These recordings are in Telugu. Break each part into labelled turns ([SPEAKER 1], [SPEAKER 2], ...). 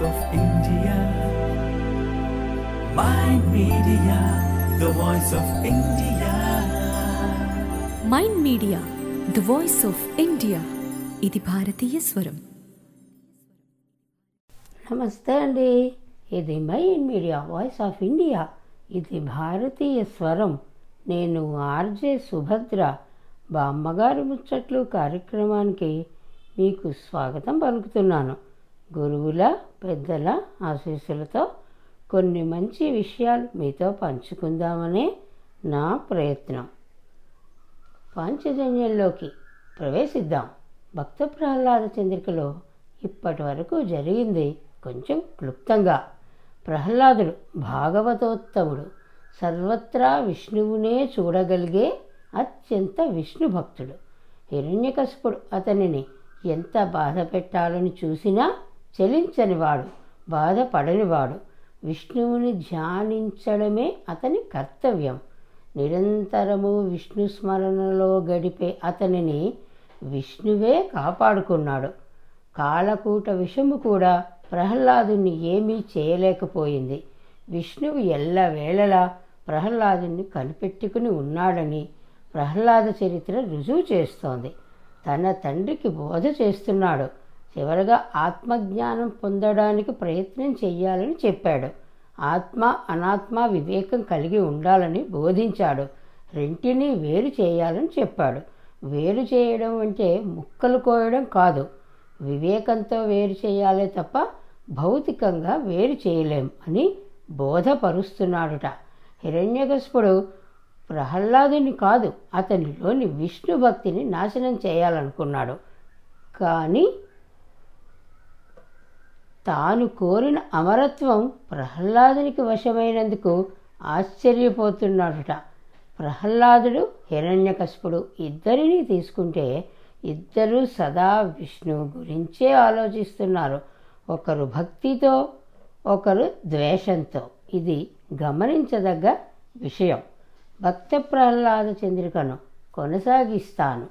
[SPEAKER 1] of India. Mind Media, the voice of India.
[SPEAKER 2] Mind media the voice of India ఇది భారతీయ స్వరం
[SPEAKER 3] నమస్తే అండి ఇది mind media voice of India ఇది భారతీయ స్వరం నేను ఆర్జే సుభద్ర బామ్మగారి ముచ్చట్లు కార్యక్రమానికి మీకు స్వాగతం పలుకుతున్నాను గురువుల పెద్దల ఆశీస్సులతో కొన్ని మంచి విషయాలు మీతో పంచుకుందామనే నా ప్రయత్నం పాంచజన్యంలోకి ప్రవేశిద్దాం భక్త ప్రహ్లాద చంద్రికలో ఇప్పటి వరకు జరిగింది కొంచెం క్లుప్తంగా ప్రహ్లాదుడు భాగవతోత్తముడు సర్వత్రా విష్ణువునే చూడగలిగే అత్యంత విష్ణు భక్తుడు హిరణ్యకశిపుడు అతనిని ఎంత బాధ పెట్టాలని చూసినా చలించనివాడు బాధపడనివాడు విష్ణువుని ధ్యానించడమే అతని కర్తవ్యం నిరంతరము విష్ణు స్మరణలో గడిపే అతనిని విష్ణువే కాపాడుకున్నాడు కాలకూట విషము కూడా ప్రహ్లాదుని ఏమీ చేయలేకపోయింది విష్ణువు ఎల్లవేళలా ప్రహ్లాదుని కనిపెట్టుకుని ఉన్నాడని ప్రహ్లాద చరిత్ర రుజువు చేస్తోంది తన తండ్రికి బోధ చేస్తున్నాడు చివరగా ఆత్మజ్ఞానం పొందడానికి ప్రయత్నం చెయ్యాలని చెప్పాడు ఆత్మ అనాత్మ వివేకం కలిగి ఉండాలని బోధించాడు రెంటిని వేరు చేయాలని చెప్పాడు వేరు చేయడం అంటే ముక్కలు కోయడం కాదు వివేకంతో వేరు చేయాలే తప్ప భౌతికంగా వేరు చేయలేం అని బోధపరుస్తున్నాడుట హిరణ్యకశిపుడు ప్రహ్లాదుని కాదు అతనిలోని విష్ణు భక్తిని నాశనం చేయాలనుకున్నాడు కానీ తాను కోరిన అమరత్వం ప్రహ్లాదునికి వశమైనందుకు ఆశ్చర్యపోతున్నాడుట ప్రహ్లాదుడు హిరణ్యకశిపుడు ఇద్దరిని తీసుకుంటే ఇద్దరూ సదా విష్ణువు గురించే ఆలోచిస్తున్నారు ఒకరు భక్తితో ఒకరు ద్వేషంతో ఇది గమనించదగ్గ విషయం భక్త ప్రహ్లాద చంద్రికను కొనసాగిస్తాను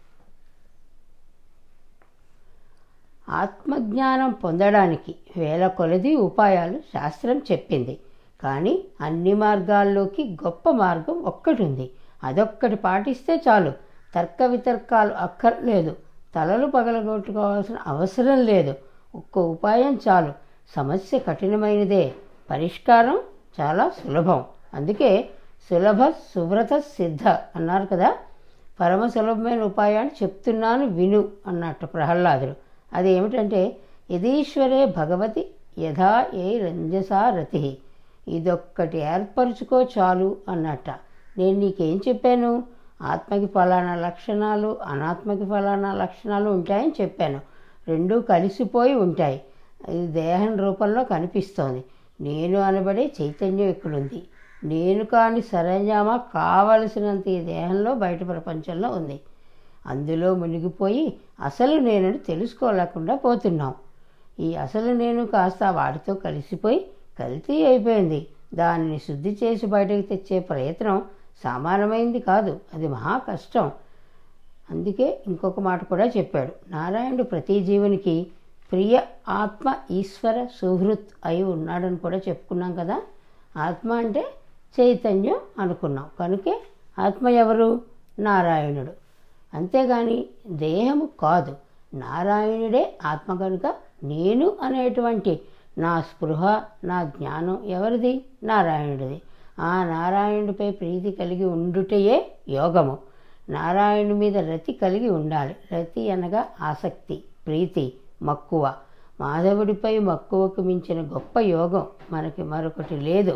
[SPEAKER 3] ఆత్మజ్ఞానం పొందడానికి వేల కొలది ఉపాయాలు శాస్త్రం చెప్పింది కానీ అన్ని మార్గాల్లోకి గొప్ప మార్గం ఒక్కటి ఉంది అదొక్కటి పాటిస్తే చాలు తర్క వితర్కాలు అక్కర్లేదు తలలు పగలగొట్టుకోవాల్సిన అవసరం లేదు ఒక్క ఉపాయం చాలు సమస్య కఠినమైనదే పరిష్కారం చాలా సులభం అందుకే సులభ సువ్రత సిద్ధ అన్నారు కదా పరమ సులభమైన ఉపాయాన్ని చెప్తున్నాను విను అన్నట్టు ప్రహ్లాదుడు అది ఏమిటంటే యదీశ్వరే భగవతి యథా ఏ రంజసా రతి ఇదొక్కటి ఏర్పరచుకో చాలు అన్నట్ట నేను నీకేం చెప్పాను ఆత్మకి ఫలానా లక్షణాలు అనాత్మకి ఫలానా లక్షణాలు ఉంటాయని చెప్పాను రెండూ కలిసిపోయి ఉంటాయి ఇది దేహం రూపంలో కనిపిస్తోంది నేను అనబడే చైతన్యం ఇక్కడుంది నేను కాని సరంజామా కావలసినంత ఈ దేహంలో బయట ప్రపంచంలో ఉంది అందులో మునిగిపోయి అసలు నేనని తెలుసుకోలేకుండా పోతున్నాం ఈ అసలు నేను కాస్త వాడితో కలిసిపోయి కల్తీ అయిపోయింది దానిని శుద్ధి చేసి బయటకు తెచ్చే ప్రయత్నం సామాన్యమైంది కాదు అది మహా కష్టం అందుకే ఇంకొక మాట కూడా చెప్పాడు నారాయణుడు ప్రతి జీవునికి ప్రియ ఆత్మ ఈశ్వర సుహృత్ అయి ఉన్నాడని కూడా చెప్పుకున్నాం కదా ఆత్మ అంటే చైతన్యం అనుకున్నాం కనుకే ఆత్మ ఎవరు నారాయణుడు అంతేగాని దేహము కాదు నారాయణుడే ఆత్మ కనుక నేను అనేటువంటి నా స్పృహ నా జ్ఞానం ఎవరిది నారాయణుడిది ఆ నారాయణుడిపై ప్రీతి కలిగి ఉండుటయే యోగము నారాయణుడి మీద రతి కలిగి ఉండాలి రతి అనగా ఆసక్తి ప్రీతి మక్కువ మాధవుడిపై మక్కువకు మించిన గొప్ప యోగం మనకి మరొకటి లేదు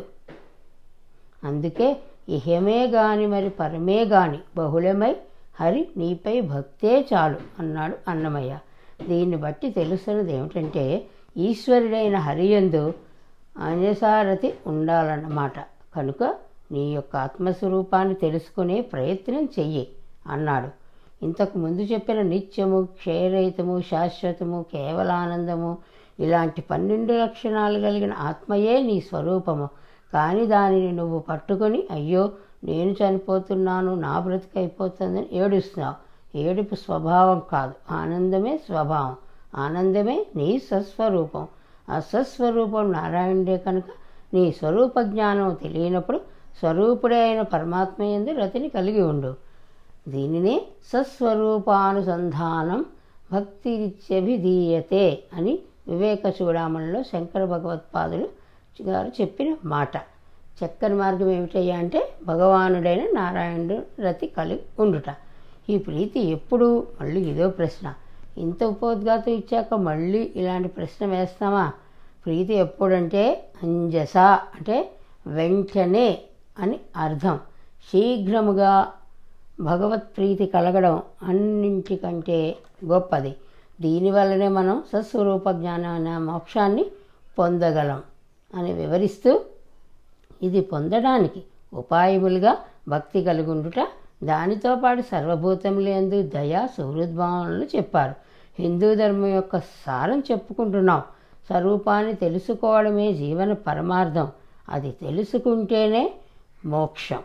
[SPEAKER 3] అందుకే ఇహమే గాని మరి పరమే గాని బహుళమై హరి నీపై భక్తే చాలు అన్నాడు అన్నమయ్య దీన్ని బట్టి తెలుస్తున్నది ఏమిటంటే ఈశ్వరుడైన హరియందు అంజసారథి ఉండాలన్నమాట కనుక నీ యొక్క ఆత్మస్వరూపాన్ని తెలుసుకునే ప్రయత్నం చెయ్యి అన్నాడు ఇంతకు ముందు చెప్పిన నిత్యము క్షయరహితము శాశ్వతము కేవలానందము ఇలాంటి పన్నెండు లక్షణాలు కలిగిన ఆత్మయే నీ స్వరూపము కానీ దానిని నువ్వు పట్టుకొని అయ్యో నేను చనిపోతున్నాను నా బ్రతికైపోతుందని ఏడుస్తున్నావు ఏడుపు స్వభావం కాదు ఆనందమే స్వభావం ఆనందమే నీ సస్వరూపం ఆ స్వస్వరూపం నారాయణుడే కనుక నీ స్వరూప జ్ఞానం తెలియనప్పుడు స్వరూపుడే అయిన పరమాత్మ ఎందు రతిని కలిగి ఉండు దీనినే సస్వరూపానుసంధానం భక్తిరిత్యభిధీయతే అని వివేక చూడామణిలో శంకర భగవత్పాదులు గారు చెప్పిన మాట చక్కని మార్గం ఏమిటయ్యా అంటే భగవానుడైన నారాయణుడు రతి కలిగి ఉండుట ఈ ప్రీతి ఎప్పుడు మళ్ళీ ఇదో ప్రశ్న ఇంత ఉపోద్ఘాతం ఇచ్చాక మళ్ళీ ఇలాంటి ప్రశ్న వేస్తామా ప్రీతి ఎప్పుడంటే అంజస అంటే వెంటనే అని అర్థం శీఘ్రముగా భగవత్ ప్రీతి కలగడం అన్నింటికంటే గొప్పది దీనివల్లనే మనం సస్వరూప జ్ఞానం అనే మోక్షాన్ని పొందగలం అని వివరిస్తూ ఇది పొందడానికి ఉపాయములుగా భక్తి కలిగుండుట దానితో పాటు సర్వభూతములందు దయ సుహృద్భావనలు చెప్పారు హిందూ ధర్మం యొక్క సారం చెప్పుకుంటున్నాం స్వరూపాన్ని తెలుసుకోవడమే జీవన పరమార్థం అది తెలుసుకుంటేనే మోక్షం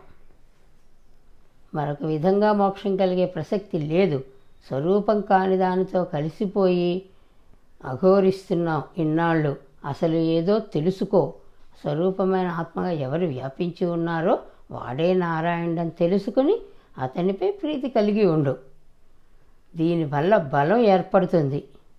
[SPEAKER 3] మరొక విధంగా మోక్షం కలిగే ప్రసక్తి లేదు స్వరూపం కాని దానితో కలిసిపోయి అఘోరిస్తున్నాం ఇన్నాళ్ళు అసలు ఏదో తెలుసుకో స్వరూపమైన ఆత్మగా ఎవరు వ్యాపించి ఉన్నారో వాడే నారాయణుడని తెలుసుకుని అతనిపై ప్రీతి కలిగి ఉండు దీనివల్ల బలం ఏర్పడుతుంది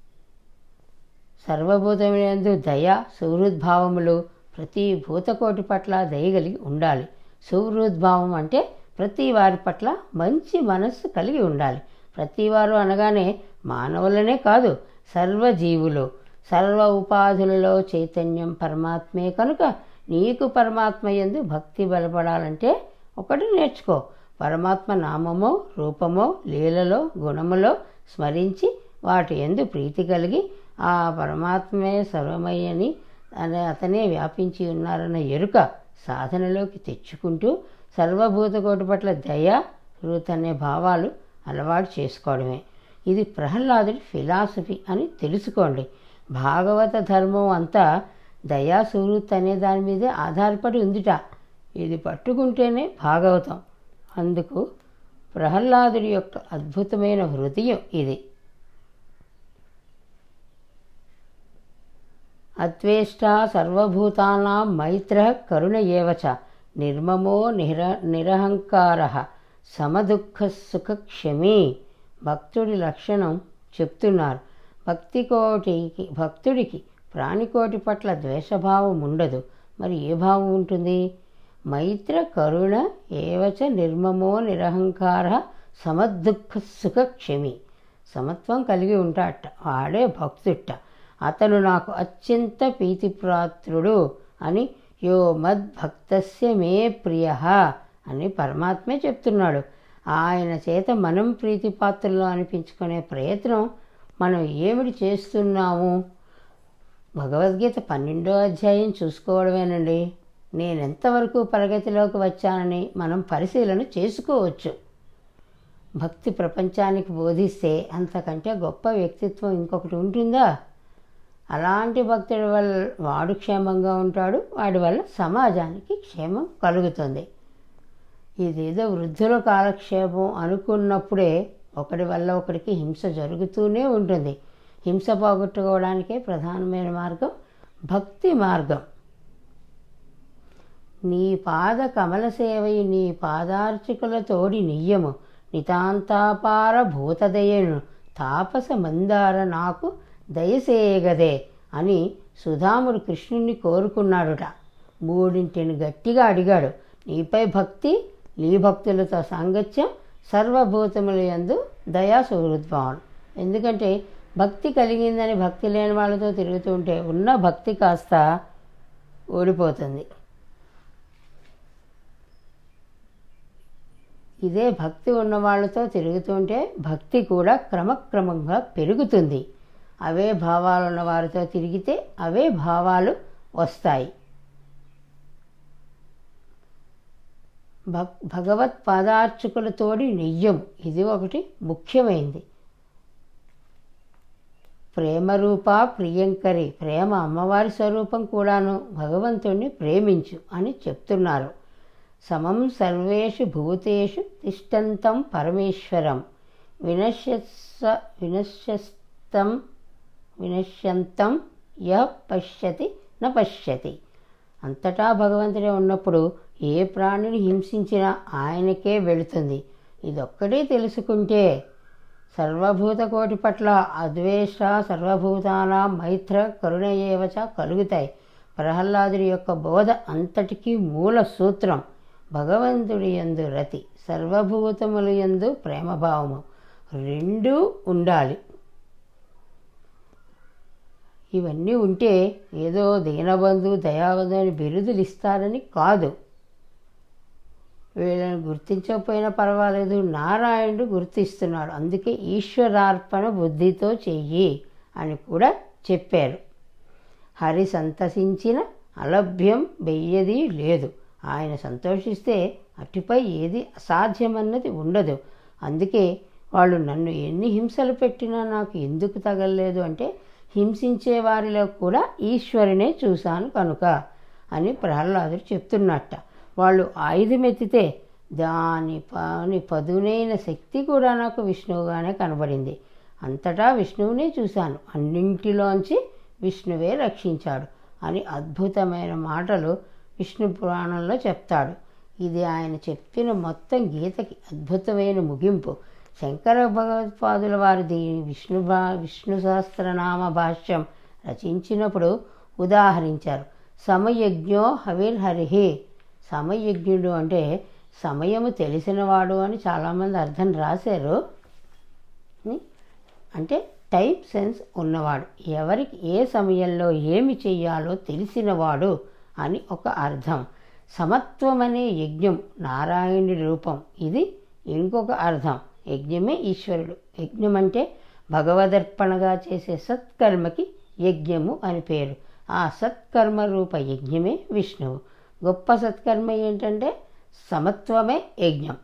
[SPEAKER 3] సర్వభూతములందు దయ సుహృద్భావములు ప్రతి భూతకోటి పట్ల దయగలిగి ఉండాలి సుహృద్భావం అంటే ప్రతి వారి పట్ల మంచి మనస్సు కలిగి ఉండాలి ప్రతివారు అనగానే మానవులనే కాదు సర్వజీవులు సర్వ ఉపాధులలో చైతన్యం పరమాత్మే కనుక నీకు పరమాత్మ ఎందు భక్తి బలపడాలంటే ఒకటి నేర్చుకో పరమాత్మ నామమో రూపమో లీలలో గుణములో స్మరించి వాటి ఎందు ప్రీతి కలిగి ఆ పరమాత్మే సర్వమయ్యని అనే అతనే వ్యాపించి ఉన్నారన్న ఎరుక సాధనలోకి తెచ్చుకుంటూ సర్వభూతకోటి పట్ల దయ రుత్ అనే భావాలు అలవాటు చేసుకోవడమే ఇది ప్రహ్లాదుడి ఫిలాసఫీ అని తెలుసుకోండి భాగవత ధర్మం అంతా దయా సుహృత్ అనే దాని మీదే ఆధారపడి ఉందిట ఇది పట్టుకుంటేనే భాగవతం అందుకు ప్రహ్లాదుడి యొక్క అద్భుతమైన హృదయం ఇది అద్వేష్ట సర్వభూతానాం మైత్ర కరుణ ఏవచ నిర్మమో నిర నిరహంకార సమదుఃఖ సుఖక్షమీ భక్తుడి లక్షణం చెప్తున్నారు భక్తి కోటికి భక్తుడికి ప్రాణికోటి పట్ల ద్వేషభావం ఉండదు మరి ఏ భావం ఉంటుంది మైత్ర కరుణ ఏవచ నిర్మమో నిరహంకార సమదుఃఖ సుఖక్షమి సమత్వం కలిగి ఉంటాడట వాడే భక్తుట్ట అతను నాకు అత్యంత ప్రీతిప్రాత్రుడు అని యో మద్భక్తస్య మే ప్రియ అని పరమాత్మే చెప్తున్నాడు ఆయన చేత మనం ప్రీతిపాత్రలో అనిపించుకునే ప్రయత్నం మనం ఏమిటి చేస్తున్నాము భగవద్గీత పన్నెండో అధ్యాయం చూసుకోవడమేనండి నేను ఎంతవరకు ప్రగతిలోకి వచ్చానని మనం పరిశీలన చేసుకోవచ్చు భక్తి ప్రపంచానికి బోధిస్తే అంతకంటే గొప్ప వ్యక్తిత్వం ఇంకొకటి ఉంటుందా అలాంటి భక్తుడి వల్ల వాడు క్షేమంగా ఉంటాడు వాడి వల్ల సమాజానికి క్షేమం కలుగుతుంది ఇదేదో వృద్ధుల కాలక్షేపం అనుకున్నప్పుడే ఒకటి వల్ల ఒకరికి హింస జరుగుతూనే ఉంటుంది హింస పోగొట్టుకోవడానికే ప్రధానమైన మార్గం భక్తి మార్గం నీ పాద కమల సేవయి నీ పాదార్చికుల తోడి నియ్యము నితాంతాపార భూతదయను తాపస మందార నాకు దయసేయగదే అని సుధాముడు కృష్ణుణ్ణి కోరుకున్నాడుట మూడింటిని గట్టిగా అడిగాడు నీపై భక్తి నీ భక్తులతో సాంగత్యం సర్వభూతముల యందు దయా సుహృద్భావన ఎందుకంటే భక్తి కలిగిందని భక్తి లేని వాళ్ళతో తిరుగుతుంటే ఉన్న భక్తి కాస్త ఓడిపోతుంది ఇదే భక్తి ఉన్న వాళ్ళతో తిరుగుతుంటే భక్తి కూడా క్రమక్రమంగా పెరుగుతుంది అవే భావాలు ఉన్న వారితో తిరిగితే అవే భావాలు వస్తాయి భక్ భగవత్ పాదార్చకులతోడి నెయ్యం ఇది ఒకటి ముఖ్యమైంది ప్రేమ రూప ప్రియంకరి ప్రేమ అమ్మవారి స్వరూపం కూడాను భగవంతుణ్ణి ప్రేమించు అని చెప్తున్నారు సమం సర్వేషు భూతేషు తిష్టంతం పరమేశ్వరం వినశ్యస్వ వినశ్యస్తం వినశ్యంతం య పశ్యతి న పశ్యతి అంతటా భగవంతుడే ఉన్నప్పుడు ఏ ప్రాణిని హింసించినా ఆయనకే వెళుతుంది ఇదొక్కటే తెలుసుకుంటే సర్వభూత కోటి పట్ల అద్వేష సర్వభూతాన మైత్ర కరుణయేవచ కలుగుతాయి ప్రహ్లాదుడి యొక్క బోధ అంతటికీ మూల సూత్రం భగవంతుడి యందు రతి సర్వభూతముల యందు ప్రేమభావము రెండూ ఉండాలి ఇవన్నీ ఉంటే ఏదో దీనబంధు దయాబంధు అని బిరుదులు ఇస్తారని కాదు వీళ్ళని గుర్తించకపోయినా పర్వాలేదు నారాయణుడు గుర్తిస్తున్నాడు అందుకే ఈశ్వరార్పణ బుద్ధితో చెయ్యి అని కూడా చెప్పారు హరి సంతసించిన అలభ్యం వెయ్యది లేదు ఆయన సంతోషిస్తే అటుపై ఏది అసాధ్యమన్నది ఉండదు అందుకే వాళ్ళు నన్ను ఎన్ని హింసలు పెట్టినా నాకు ఎందుకు తగలలేదు అంటే హింసించే వారిలో కూడా ఈశ్వరునే చూశాను కనుక అని ప్రహ్లాదుడు చెప్తున్నట్ట వాళ్ళు ఆయుధం ఎత్తితే దాని పని పదునైన శక్తి కూడా నాకు విష్ణువుగానే కనబడింది అంతటా విష్ణువునే చూశాను అన్నింటిలోంచి విష్ణువే రక్షించాడు అని అద్భుతమైన మాటలు విష్ణు పురాణంలో చెప్తాడు ఇది ఆయన చెప్పిన మొత్తం గీతకి అద్భుతమైన ముగింపు శంకర భగవత్పాదుల వారు దీని విష్ణు భా విష్ణు సహస్రనామ భాష్యం రచించినప్పుడు ఉదాహరించారు సమయజ్ఞో హవిర్హరిహి సమయజ్ఞుడు అంటే సమయము తెలిసినవాడు అని చాలామంది అర్థం రాశారు అంటే టైం సెన్స్ ఉన్నవాడు ఎవరికి ఏ సమయంలో ఏమి చెయ్యాలో తెలిసినవాడు అని ఒక అర్థం సమత్వం అనే యజ్ఞం నారాయణుడి రూపం ఇది ఇంకొక అర్థం యజ్ఞమే ఈశ్వరుడు యజ్ఞం అంటే భగవదర్పణగా చేసే సత్కర్మకి యజ్ఞము అని పేరు ఆ సత్కర్మ రూప యజ్ఞమే విష్ణువు గొప్ప సత్కర్మ ఏంటంటే సమత్వమే యజ్ఞం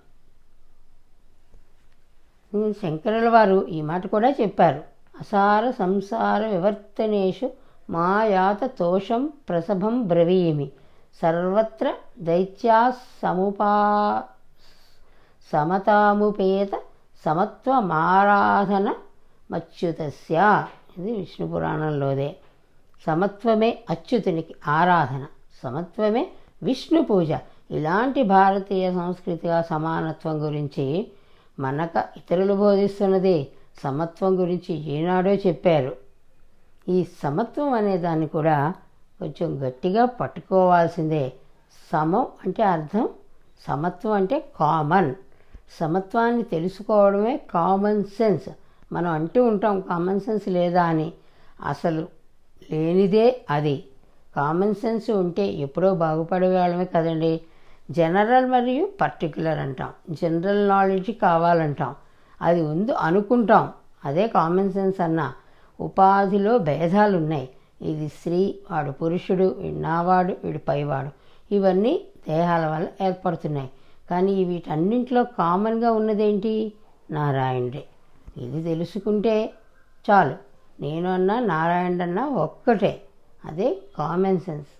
[SPEAKER 3] శంకరుల వారు ఈ మాట కూడా చెప్పారు అసార సంసార వివర్తనేషు మాయాత తోషం ప్రసభం బ్రవీమి సర్వత్ర దైత్యా సముపా సమతాముపేత సమత్వమారాధన మచ్యుతస్య ఇది విష్ణు పురాణంలోదే సమత్వమే అచ్యుతునికి ఆరాధన సమత్వమే విష్ణు పూజ ఇలాంటి భారతీయ సంస్కృతిగా సమానత్వం గురించి మనక ఇతరులు బోధిస్తున్నది సమత్వం గురించి ఏనాడో చెప్పారు ఈ సమత్వం అనే దాన్ని కూడా కొంచెం గట్టిగా పట్టుకోవాల్సిందే సమం అంటే అర్థం సమత్వం అంటే కామన్ సమత్వాన్ని తెలుసుకోవడమే కామన్ సెన్స్ మనం అంటూ ఉంటాం కామన్ సెన్స్ లేదా అని అసలు లేనిదే అది కామన్ సెన్స్ ఉంటే ఎప్పుడో బాగుపడేవాళ్ళమే కదండి జనరల్ మరియు పర్టికులర్ అంటాం జనరల్ నాలెడ్జ్ కావాలంటాం అది ఉంది అనుకుంటాం అదే కామన్ సెన్స్ అన్న ఉపాధిలో భేదాలు ఉన్నాయి ఇది స్త్రీ వాడు పురుషుడు వీడు నావాడు వీడు పైవాడు ఇవన్నీ దేహాల వల్ల ఏర్పడుతున్నాయి కానీ వీటన్నింటిలో కామన్గా ఉన్నదేంటి నారాయణుడే ఇది తెలుసుకుంటే చాలు నేను అన్నా నారాయణుడన్నా ఒక్కటే అదే కామన్ సెన్స్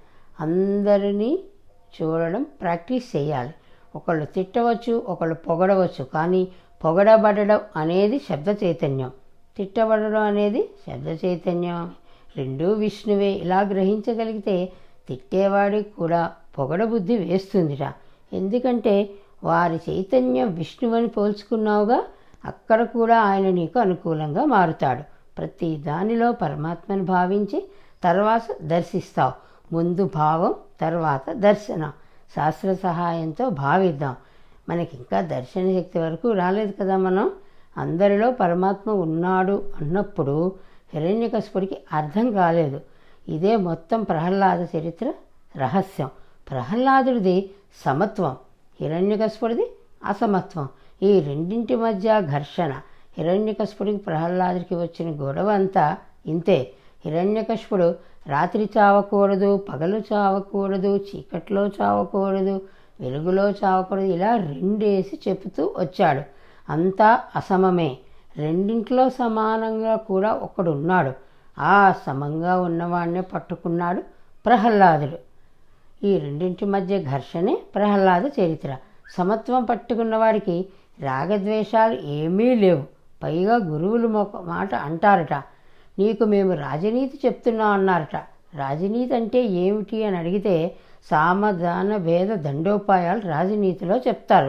[SPEAKER 3] అందరినీ చూడడం ప్రాక్టీస్ చేయాలి ఒకళ్ళు తిట్టవచ్చు ఒకళ్ళు పొగడవచ్చు కానీ పొగడబడడం అనేది శబ్ద చైతన్యం తిట్టబడడం అనేది శబ్ద చైతన్యం రెండూ విష్ణువే ఇలా గ్రహించగలిగితే తిట్టేవాడికి కూడా పొగడ బుద్ధి వేస్తుందిట ఎందుకంటే వారి చైతన్యం విష్ణువని పోల్చుకున్నావుగా అక్కడ కూడా ఆయన నీకు అనుకూలంగా మారుతాడు ప్రతి దానిలో పరమాత్మను భావించి తర్వాత దర్శిస్తావు ముందు భావం తర్వాత దర్శనం శాస్త్ర సహాయంతో భావిద్దాం మనకి ఇంకా దర్శన శక్తి వరకు రాలేదు కదా మనం అందరిలో పరమాత్మ ఉన్నాడు అన్నప్పుడు హిరణ్యకశిపుడికి అర్థం కాలేదు ఇదే మొత్తం ప్రహ్లాద చరిత్ర రహస్యం ప్రహ్లాదుడిది సమత్వం హిరణ్యకశిపుడిది అసమత్వం ఈ రెండింటి మధ్య ఘర్షణ హిరణ్యకశిపుడికి ప్రహ్లాదుడికి వచ్చిన గొడవ అంతా ఇంతే హిరణ్యకశిపుడు రాత్రి చావకూడదు పగలు చావకూడదు చీకట్లో చావకూడదు వెలుగులో చావకూడదు ఇలా రెండేసి చెబుతూ వచ్చాడు అంతా అసమమే రెండింట్లో సమానంగా కూడా ఒకడు ఉన్నాడు ఆ సమంగా ఉన్నవాడినే పట్టుకున్నాడు ప్రహ్లాదుడు ఈ రెండింటి మధ్య ఘర్షణే ప్రహ్లాద చరిత్ర సమత్వం పట్టుకున్న వాడికి రాగద్వేషాలు ఏమీ లేవు పైగా గురువులు మొక మాట అంటారట నీకు మేము రాజనీతి చెప్తున్నాం అన్నారట రాజనీతి అంటే ఏమిటి అని అడిగితే సామధాన భేద దండోపాయాలు రాజనీతిలో చెప్తారు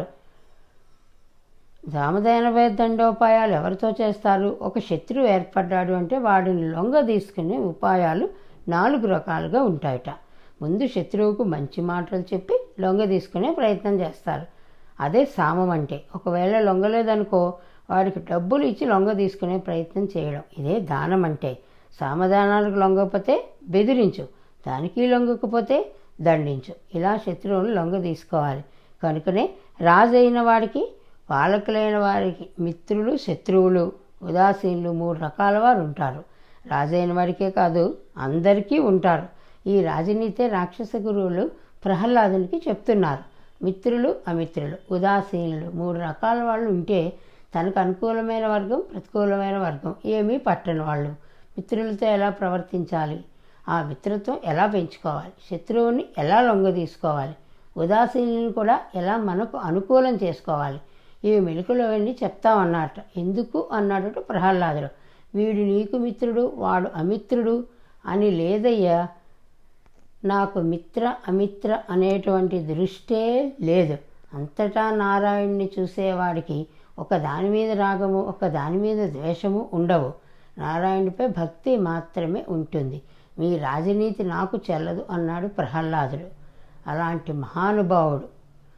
[SPEAKER 3] సామధాన భేద దండోపాయాలు ఎవరితో చేస్తారు ఒక శత్రువు ఏర్పడ్డాడు అంటే వాడిని లొంగ తీసుకునే ఉపాయాలు నాలుగు రకాలుగా ఉంటాయట ముందు శత్రువుకు మంచి మాటలు చెప్పి లొంగ తీసుకునే ప్రయత్నం చేస్తారు అదే సామం అంటే ఒకవేళ లొంగలేదనుకో వాడికి డబ్బులు ఇచ్చి లొంగ తీసుకునే ప్రయత్నం చేయడం ఇదే దానం అంటే సామధానాలకు లొంగకపోతే బెదిరించు దానికి లొంగకపోతే దండించు ఇలా శత్రువుని లొంగ తీసుకోవాలి కనుకనే రాజు అయిన వాడికి పాలకులైన వారికి మిత్రులు శత్రువులు ఉదాసీనులు మూడు రకాల వారు ఉంటారు రాజైన వాడికే కాదు అందరికీ ఉంటారు ఈ రాజనీతే రాక్షస గురువులు ప్రహ్లాదునికి చెప్తున్నారు మిత్రులు అమిత్రులు ఉదాసీనులు మూడు రకాల వాళ్ళు ఉంటే తనకు అనుకూలమైన వర్గం ప్రతికూలమైన వర్గం ఏమీ పట్టని వాళ్ళు మిత్రులతో ఎలా ప్రవర్తించాలి ఆ మిత్రత్వం ఎలా పెంచుకోవాలి శత్రువుని ఎలా లొంగ తీసుకోవాలి ఉదాసీనులను కూడా ఎలా మనకు అనుకూలం చేసుకోవాలి ఈ మెలకులు అవన్నీ చెప్తామన్నట ఎందుకు అన్నాడట ప్రహ్లాదుడు వీడు నీకు మిత్రుడు వాడు అమిత్రుడు అని లేదయ్యా నాకు మిత్ర అమిత్ర అనేటువంటి దృష్టే లేదు అంతటా నారాయణ్ణి చూసేవాడికి ఒక దాని మీద రాగము ఒక దాని మీద ద్వేషము ఉండవు నారాయణుడిపై భక్తి మాత్రమే ఉంటుంది మీ రాజనీతి నాకు చెల్లదు అన్నాడు ప్రహ్లాదుడు అలాంటి మహానుభావుడు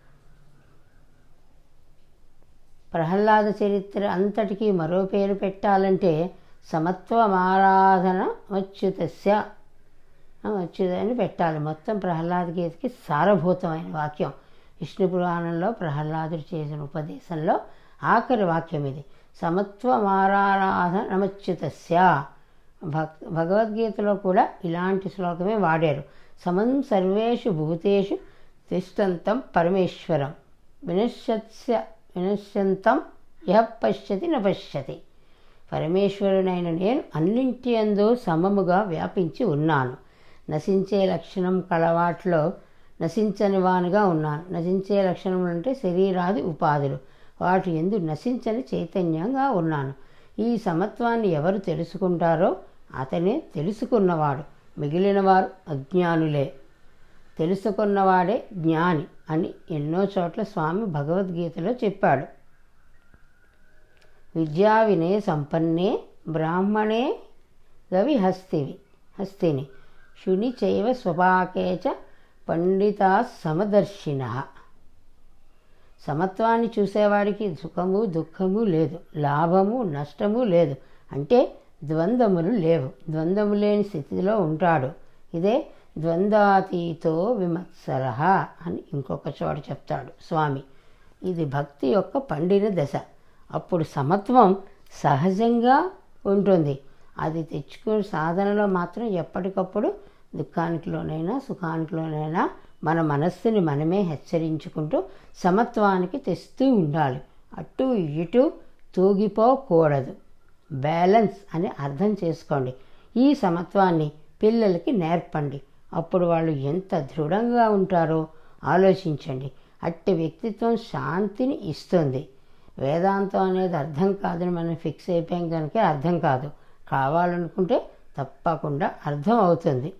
[SPEAKER 3] ప్రహ్లాద చరిత్ర అంతటికీ మరో పేరు పెట్టాలంటే సమత్వమారాధన వచ్చుతస్య వచ్చుదని పెట్టాలి మొత్తం ప్రహ్లాద గీతకి సారభూతమైన వాక్యం విష్ణు పురాణంలో ప్రహ్లాదుడు చేసిన ఉపదేశంలో ఆఖరి వాక్యం ఇది సమత్వమారాధన నమచ్యుతస్య భక్ భగవద్గీతలో కూడా ఇలాంటి శ్లోకమే వాడారు సమం సర్వేషు భూతేషు తిష్టంతం పరమేశ్వరం వినశ్యత్స్య వినశ్యంతం యహ పశ్యతి న పశ్యతి పరమేశ్వరునైన నేను అన్నింటి అందు సమముగా వ్యాపించి ఉన్నాను నశించే లక్షణం కలవాట్లో నశించని వానుగా ఉన్నాను నశించే లక్షణములు అంటే శరీరాది ఉపాధులు వాటి ఎందు నశించని చైతన్యంగా ఉన్నాను ఈ సమత్వాన్ని ఎవరు తెలుసుకుంటారో అతనే తెలుసుకున్నవాడు మిగిలిన వారు అజ్ఞానులే తెలుసుకున్నవాడే జ్ఞాని అని ఎన్నో చోట్ల స్వామి భగవద్గీతలో చెప్పాడు విద్యా వినయ సంపన్నే బ్రాహ్మణే గవి హస్తివి హస్తిని శుని చైవ స్వపాకేచ పండితా సమదర్శిన సమత్వాన్ని చూసేవాడికి సుఖము దుఃఖము లేదు లాభము నష్టము లేదు అంటే ద్వంద్వములు లేవు ద్వంద్వము లేని స్థితిలో ఉంటాడు ఇదే ద్వంద్వాతీతో విమత్సర అని ఇంకొక చోట చెప్తాడు స్వామి ఇది భక్తి యొక్క పండిన దశ అప్పుడు సమత్వం సహజంగా ఉంటుంది అది తెచ్చుకునే సాధనలో మాత్రం ఎప్పటికప్పుడు దుఃఖానికిలోనైనా సుఖానికిలోనైనా మన మనస్సుని మనమే హెచ్చరించుకుంటూ సమత్వానికి తెస్తూ ఉండాలి అటు ఇటు తూగిపోకూడదు బ్యాలెన్స్ అని అర్థం చేసుకోండి ఈ సమత్వాన్ని పిల్లలకి నేర్పండి అప్పుడు వాళ్ళు ఎంత దృఢంగా ఉంటారో ఆలోచించండి అట్టి వ్యక్తిత్వం శాంతిని ఇస్తుంది వేదాంతం అనేది అర్థం కాదని మనం ఫిక్స్ అయిపోయాం కనుక అర్థం కాదు కావాలనుకుంటే తప్పకుండా అర్థం అవుతుంది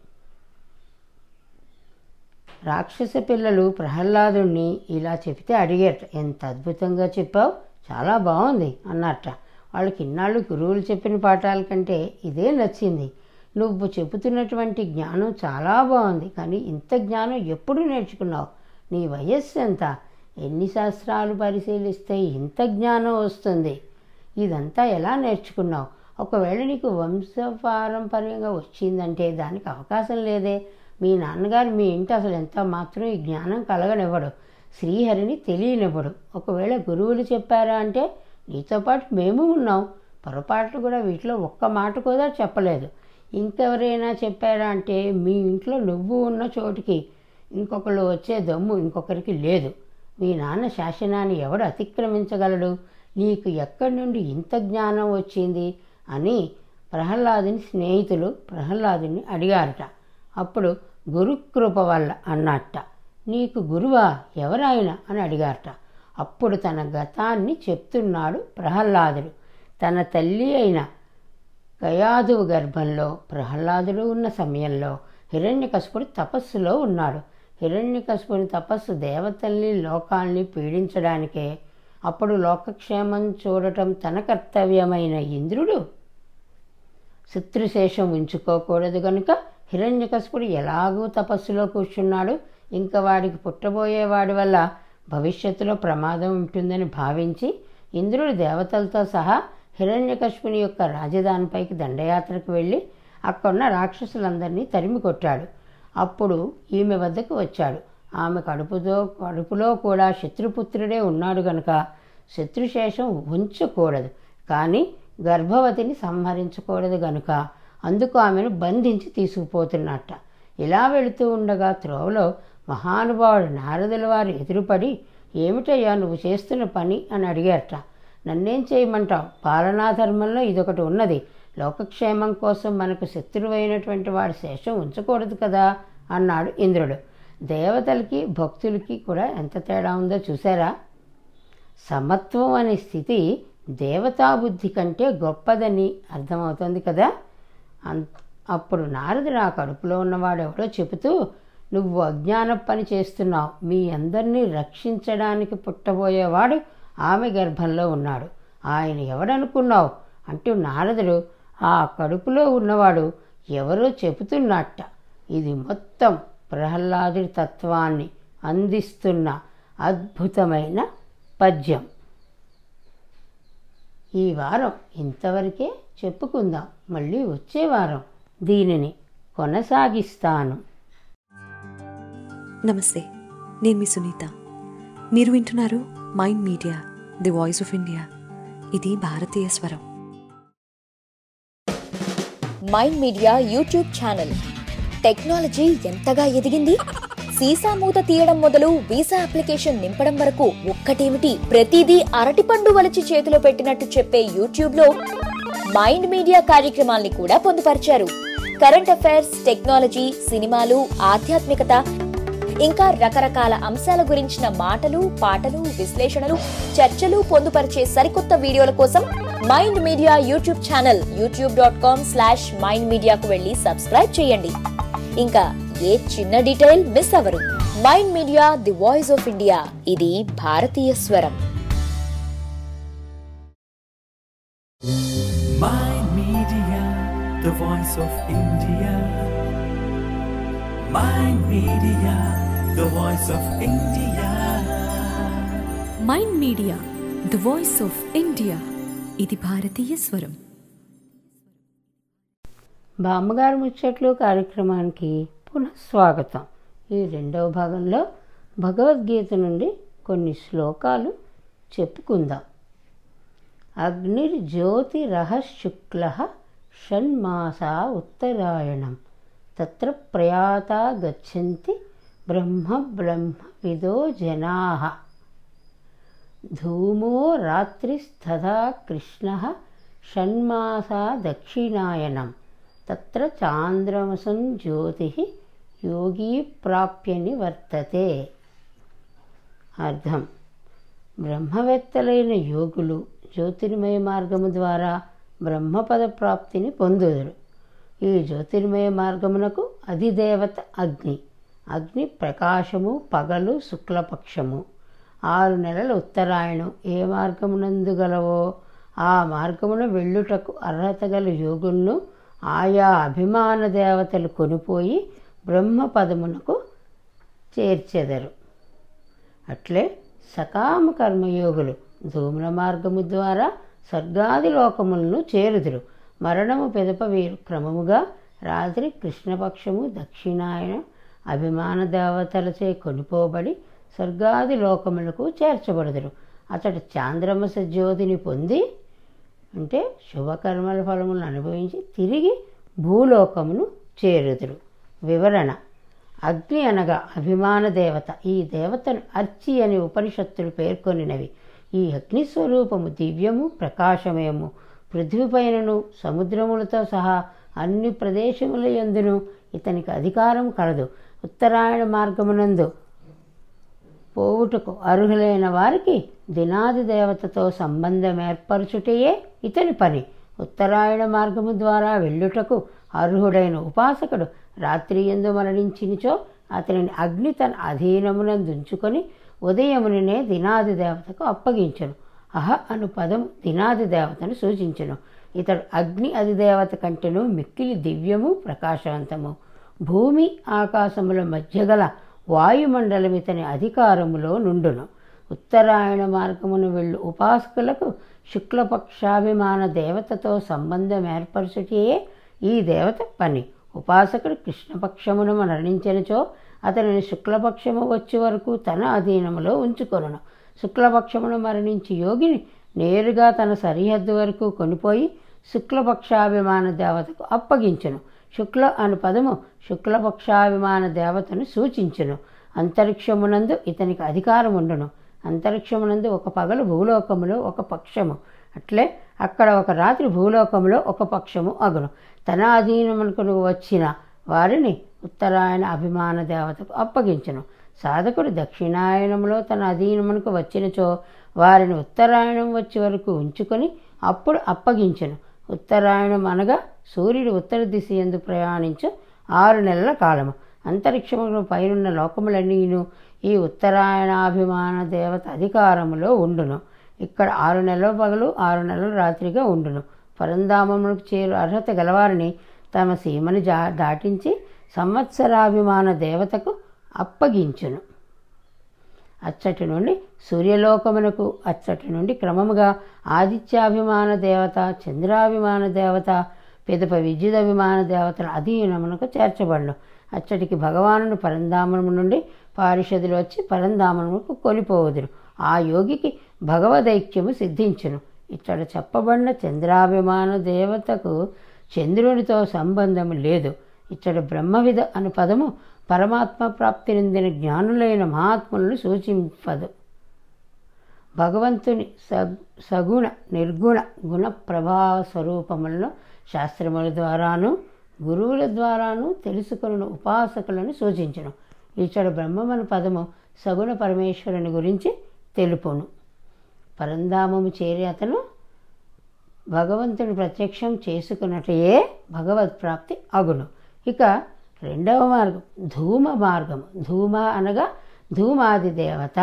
[SPEAKER 3] రాక్షస పిల్లలు ప్రహ్లాదుణ్ణి ఇలా చెబితే అడిగారట ఎంత అద్భుతంగా చెప్పావు చాలా బాగుంది అన్నట్ట వాళ్ళకి ఇన్నాళ్ళు గురువులు చెప్పిన పాఠాల కంటే ఇదే నచ్చింది నువ్వు చెబుతున్నటువంటి జ్ఞానం చాలా బాగుంది కానీ ఇంత జ్ఞానం ఎప్పుడు నేర్చుకున్నావు నీ వయస్సు ఎంత ఎన్ని శాస్త్రాలు పరిశీలిస్తే ఇంత జ్ఞానం వస్తుంది ఇదంతా ఎలా నేర్చుకున్నావు ఒకవేళ నీకు వంశపారంపర్యంగా వచ్చిందంటే దానికి అవకాశం లేదే మీ నాన్నగారు మీ ఇంటి అసలు ఎంత మాత్రం ఈ జ్ఞానం కలగనివ్వడు శ్రీహరిని తెలియనివ్వడు ఒకవేళ గురువులు చెప్పారా అంటే నీతో పాటు మేము ఉన్నాం పొరపాట్లు కూడా వీటిలో ఒక్క మాట కూడా చెప్పలేదు ఇంకెవరైనా చెప్పారా అంటే మీ ఇంట్లో నువ్వు ఉన్న చోటికి ఇంకొకళ్ళు వచ్చే దమ్ము ఇంకొకరికి లేదు మీ నాన్న శాసనాన్ని ఎవడు అతిక్రమించగలడు నీకు ఎక్కడి నుండి ఇంత జ్ఞానం వచ్చింది అని ప్రహ్లాదుని స్నేహితులు ప్రహ్లాదుని అడిగారట అప్పుడు గురుకృప వల్ల అన్నట్ట నీకు గురువా ఎవరాయన అని అడిగారట అప్పుడు తన గతాన్ని చెప్తున్నాడు ప్రహ్లాదుడు తన తల్లి అయిన గయాదువు గర్భంలో ప్రహ్లాదుడు ఉన్న సమయంలో హిరణ్యకశిపుడు తపస్సులో ఉన్నాడు హిరణ్యకశిపుని తపస్సు దేవతల్ని లోకాల్ని పీడించడానికే అప్పుడు లోకక్షేమం చూడటం తన కర్తవ్యమైన ఇంద్రుడు శత్రుశేషం ఉంచుకోకూడదు గనుక హిరణ్యకశిపుడు ఎలాగూ తపస్సులో కూర్చున్నాడు ఇంకా వాడికి పుట్టబోయేవాడి వల్ల భవిష్యత్తులో ప్రమాదం ఉంటుందని భావించి ఇంద్రుడు దేవతలతో సహా హిరణ్యకశిపుని యొక్క రాజధానిపైకి దండయాత్రకు వెళ్ళి అక్కడున్న రాక్షసులందరినీ తరిమి కొట్టాడు అప్పుడు ఈమె వద్దకు వచ్చాడు ఆమె కడుపుతో కడుపులో కూడా శత్రుపుత్రుడే ఉన్నాడు గనుక శత్రుశేషం ఉంచకూడదు కానీ గర్భవతిని సంహరించకూడదు గనుక అందుకు ఆమెను బంధించి తీసుకుపోతున్నట్ట ఇలా వెళుతూ ఉండగా త్రోవలో మహానుభావుడు నారదుల వారు ఎదురుపడి ఏమిటయ్యా నువ్వు చేస్తున్న పని అని అడిగారట నన్నేం చేయమంటావు పాలనాధర్మంలో ఇదొకటి ఉన్నది లోకక్షేమం కోసం మనకు శత్రువైనటువంటి వాడి శేషం ఉంచకూడదు కదా అన్నాడు ఇంద్రుడు దేవతలకి భక్తులకి కూడా ఎంత తేడా ఉందో చూసారా సమత్వం అనే స్థితి దేవతాబుద్ధి కంటే గొప్పదని అర్థమవుతుంది కదా అం అప్పుడు నారదుడు ఆ కడుపులో ఉన్నవాడు ఎవడో చెబుతూ నువ్వు అజ్ఞాన పని చేస్తున్నావు మీ అందరినీ రక్షించడానికి పుట్టబోయేవాడు ఆమె గర్భంలో ఉన్నాడు ఆయన ఎవడనుకున్నావు అంటూ నారదుడు ఆ కడుపులో ఉన్నవాడు ఎవరో చెబుతున్నట్ట ఇది మొత్తం ప్రహ్లాదుడి తత్వాన్ని అందిస్తున్న అద్భుతమైన పద్యం ఈ వారం ఇంతవరకే చెప్పుకుందాం మళ్ళీ వచ్చే వారం దీనిని కొనసాగిస్తాను
[SPEAKER 2] నమస్తే నేను మీ సునీత మీరు వింటున్నారు mind media the voice of India ఇది భారతీయ స్వరం
[SPEAKER 4] mind media YouTube channel technology ఎంతగా ఎదిగింది సీసా మూత తీయడం మొదలు వీసా అప్లికేషన్ నింపడం వరకు ఒక్కటేమిటి ప్రతిదీ అరటిపండు వలిచి చేతిలో పెట్టినట్టు చెప్పే యూట్యూబ్ లో మైండ్ మీడియా కార్యక్రమాల్ని కూడా పొందుపరిచారు కరెంట్ అఫైర్స్ టెక్నాలజీ సినిమాలు ఆధ్యాత్మికత ఇంకా రకరకాల అంశాల గురించిన మాటలు పాటలు విశ్లేషణలు చర్చలు పొందుపరిచే సరికొత్త వీడియోల కోసం mind media YouTube channel YouTube dot com slash mind మీడియాకు వెళ్ళి సబ్స్క్రైబ్ చేయండి ఇంకా ఏ చిన్న డీటెయిల్ మిస్ అవ్వరు mind media the voice of India ఇది భారతీయ స్వరం
[SPEAKER 1] Mind Media, the voice of India. Mind Media, the voice of India.
[SPEAKER 2] Mind media the voice of India ఇది భారతీయ స్వరం
[SPEAKER 3] బామ్మగారు ముచ్చట్లు కార్యక్రమానికి పునః స్వాగతం ఈ రెండవ భాగంలో భగవద్గీత నుండి కొన్ని శ్లోకాలు చెప్పుకుందాం అగ్నిర్జ్యోతిరహశుక్ల షణ్మాసా ఉత్తరాయణం తత్ర ప్రయాతా గచ్చంతి బ్రహ్మ బ్రహ్మ విదో జనా ధూమో రాత్రిస్తథా కృష్ణ షణ్మాసా దక్షిణాయనం తత్ర చాంద్రమసం జ్యోతి యోగీ ప్రాప్య నివర్తతే అర్థం బ్రహ్మవేత్తలైన యోగులు జ్యోతిర్మయ మార్గము ద్వారా బ్రహ్మపద ప్రాప్తిని పొందుదురు ఈ జ్యోతిర్మయ మార్గమునకు అధిదేవత అగ్ని అగ్ని ప్రకాశము పగలు శుక్లపక్షము ఆరు నెలల ఉత్తరాయణం ఏ మార్గమునందు గలవో ఆ మార్గమున వెళ్ళుటకు అర్హత గల యోగులను ఆయా అభిమాన దేవతలు కొనిపోయి బ్రహ్మ పదమునకు చేర్చెదరు అట్లే సకామ కర్మయోగులు ధూమ్ర మార్గము ద్వారా స్వర్గాది లోకములను చేరుదురు మరణము పెదప వీరు క్రమముగా రాత్రి కృష్ణపక్షము దక్షిణాయన అభిమాన దేవతలచే కొనిపోబడి స్వర్గాది లోకములకు చేర్చబడుదురు అతడు చాంద్రమస జ్యోతిని పొంది అంటే శుభకర్మల ఫలములను అనుభవించి తిరిగి భూలోకమును చేరుదురు వివరణ అగ్ని అనగా అభిమాన దేవత ఈ దేవతను అర్చి అని ఉపనిషత్తులు పేర్కొనినవి ఈ అగ్ని స్వరూపము దివ్యము ప్రకాశమయము పృథ్వీపైనను సముద్రములతో సహా అన్ని ప్రదేశముల యందును ఇతనికి అధికారం కలదు ఉత్తరాయణ మార్గమునందు పోవుటకు అర్హులైన వారికి దినాది దేవతతో సంబంధం ఏర్పరచుటయే ఇతని పని ఉత్తరాయణ మార్గము ద్వారా వెళ్ళుటకు అర్హుడైన ఉపాసకుడు రాత్రి ఎందు మరణించినచో అతనిని అగ్ని తన అధీనమునందుంచుకొని ఉదయముననే దినాది దేవతకు అప్పగించను అహ అను పదం దినాది దేవతను సూచించును ఇతడు అగ్ని అధిదేవత కంటెను మిక్కిలి దివ్యము ప్రకాశవంతము భూమి ఆకాశముల మధ్య గల వాయుమండలం ఇతని అధికారములో నుండును ఉత్తరాయణ మార్గమును వెళ్ళు ఉపాసకులకు శుక్లపక్షాభిమాన దేవతతో సంబంధం ఏర్పరచుటే ఈ దేవత పని ఉపాసకుడు కృష్ణపక్షమును మరణించినచో అతనిని శుక్లపక్షము వచ్చే వరకు తన అధీనములో ఉంచుకొనును శుక్లపక్షమును మరణించి యోగిని నేరుగా తన సరిహద్దు వరకు కొనిపోయి శుక్లపక్షాభిమాన దేవతకు అప్పగించును శుక్ల అను పదము శుక్లపక్షాభిమాన దేవతను సూచించును అంతరిక్షమునందు ఇతనికి అధికారం ఉండును అంతరిక్షమునందు ఒక పగలు భూలోకములో ఒక పక్షము అట్లే అక్కడ ఒక రాత్రి భూలోకములో ఒక పక్షము అగును తన అధీనమునకు వచ్చిన వారిని ఉత్తరాయణ అభిమాన దేవతకు అప్పగించును సాధకుడు దక్షిణాయనంలో తన అధీనమునకు వచ్చినచో వారిని ఉత్తరాయణం వచ్చే వరకు ఉంచుకొని అప్పుడు అప్పగించును ఉత్తరాయణం అనగా సూర్యుడు ఉత్తర దిశ ఎందు ప్రయాణించు ఆరు నెలల కాలము అంతరిక్షమును పైనున్న లోకములన్నీను ఈ ఉత్తరాయణాభిమాన దేవత అధికారములో ఉండును ఇక్కడ ఆరు నెలల పగలు ఆరు నెలల రాత్రిగా ఉండును పరంధామములకు చేరు అర్హత గలవారిని తమ సీమని జా దాటించి సంవత్సరాభిమాన దేవతకు అప్పగించును అచ్చటి నుండి సూర్యలోకమునకు అచ్చటి నుండి క్రమముగా ఆదిత్యాభిమాన దేవత చంద్రాభిమాన దేవత పిదప విద్యుదభిమాన దేవతల అధీనమునకు చేర్చబడును అచ్చటికి భగవానుడు పరంధామము నుండి పారిషదులు వచ్చి పరంధామమునకు కొలిపోవదురు ఆ యోగికి భగవదైక్యము సిద్ధించును ఇక్కడ చెప్పబడిన చంద్రాభిమాన దేవతకు చంద్రునితో సంబంధం లేదు ఇచ్చట బ్రహ్మవిధ అను పదము పరమాత్మ ప్రాప్తి నిందిన జ్ఞానులైన మహాత్ములను సూచింపదు భగవంతుని సగుణ నిర్గుణ గుణ ప్రభావ స్వరూపములను శాస్త్రముల ద్వారాను గురువుల ద్వారాను తెలుసుకున్న ఉపాసకులను సూచించను ఇచ్చడు బ్రహ్మమను పదము సగుణ పరమేశ్వరుని గురించి తెలుపును పరంధామము చేరి అతను భగవంతుని ప్రత్యక్షం చేసుకున్నట్టే భగవత్ ప్రాప్తి అగును ఇక రెండవ మార్గం ధూమ మార్గం ధూమ అనగా ధూమాది దేవత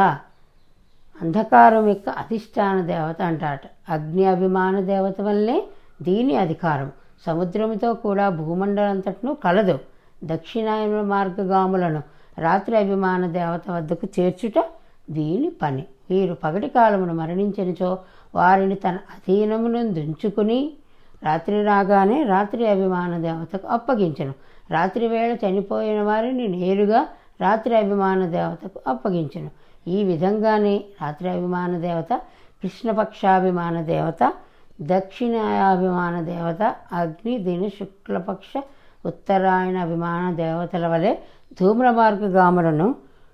[SPEAKER 3] అంధకారం యొక్క అధిష్టాన దేవత అంటాట అగ్ని అభిమాన దేవత వల్లే దీని అధికారం సముద్రంతో కూడా భూమండలంతటను కలదు దక్షిణాయన మార్గగాములను రాత్రి అభిమాన దేవత వద్దకు చేర్చుట దీని పని వీరు పగటి కాలమును మరణించినచో వారిని తన అధీనమునందుంచుకుని రాత్రి రాగానే రాత్రి అభిమాన దేవతకు అప్పగించను రాత్రి వేళ చనిపోయిన వారిని నేరుగా రాత్రి అభిమాన దేవతకు అప్పగించను ఈ విధంగానే రాత్రి అభిమాన దేవత కృష్ణపక్షాభిమాన దేవత దక్షిణాయాభిమాన దేవత అగ్ని దిన శుక్లపక్ష ఉత్తరాయణ అభిమాన దేవతల వలె ధూమ్ర మార్గగాములను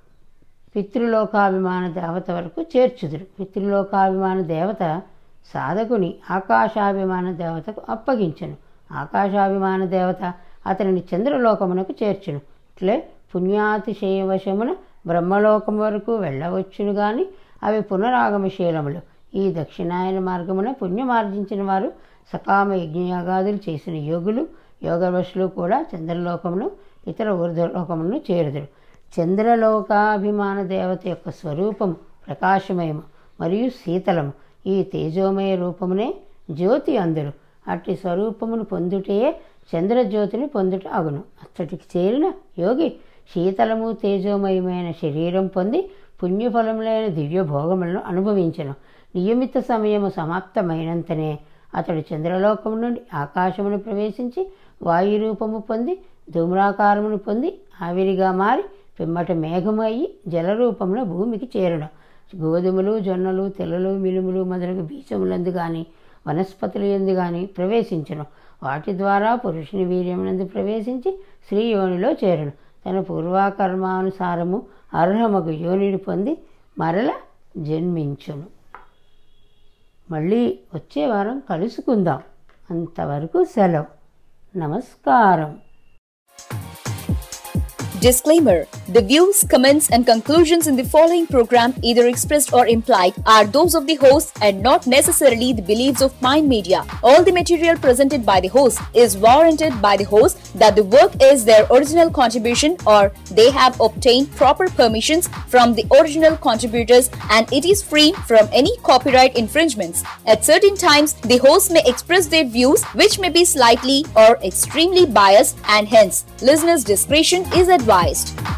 [SPEAKER 3] పితృలోకాభిమాన దేవత వరకు చేర్చుదురు పితృలోకాభిమాన దేవత సాధకుని ఆకాశాభిమాన దేవతకు అప్పగించను ఆకాశాభిమాన దేవత అతనిని చంద్రలోకమునకు చేర్చును ఇట్లే పుణ్యాతిశయవశమున బ్రహ్మలోకం వరకు వెళ్ళవచ్చును గాని అవి పునరాగమశీలములు ఈ దక్షిణాయన మార్గమున పుణ్యమార్జించిన వారు సకామ యజ్ఞయాగాదులు చేసిన యోగులు యోగవశులు కూడా చంద్రలోకమును ఇతర ఊర్ధ్వలోకమును చేరుదురు చంద్రలోకాభిమాన దేవత యొక్క స్వరూపము ప్రకాశమయము మరియు శీతలము ఈ తేజోమయ రూపమునే జ్యోతి అందురు అట్టి స్వరూపమును పొందుటే చంద్రజ్యోతిని పొందుట అగును అచ్చటికి చేరిన యోగి శీతలము తేజోమయమైన శరీరం పొంది పుణ్యఫలములైన దివ్య భోగములను అనుభవించను నియమిత సమయము సమాప్తమైనంతనే అతడు చంద్రలోకము నుండి ఆకాశమును ప్రవేశించి వాయు రూపము పొంది ధూమ్రాకారమును పొంది ఆవిరిగా మారి పిమ్మట మేఘము అయ్యి జలరూపంలో భూమికి చేరడం గోధుమలు జొన్నలు తెల్లలు మినుములు మొదలగు బీజములందు కానీ వనస్పతులు ఎందు కానీ ప్రవేశించను వాటి ద్వారా పురుషుని వీర్యమునందు ప్రవేశించి స్త్రీ యోనిలో చేరను తన పూర్వకర్మానుసారము అర్హమగు యోనిని పొంది మరల జన్మించును మళ్ళీ వచ్చే వారం కలుసుకుందాం అంతవరకు సెలవు నమస్కారం
[SPEAKER 4] Disclaimer The views, comments, and conclusions in the following program, either expressed or implied, are those of the host and not necessarily the beliefs of Mind Media. All the material presented by the host is warranted by the host that the work is their original contribution or they have obtained proper permissions from the original contributors and it is free from any copyright infringements. At certain times, the host may express their views which may be slightly or extremely biased and hence listeners' discretion is advised.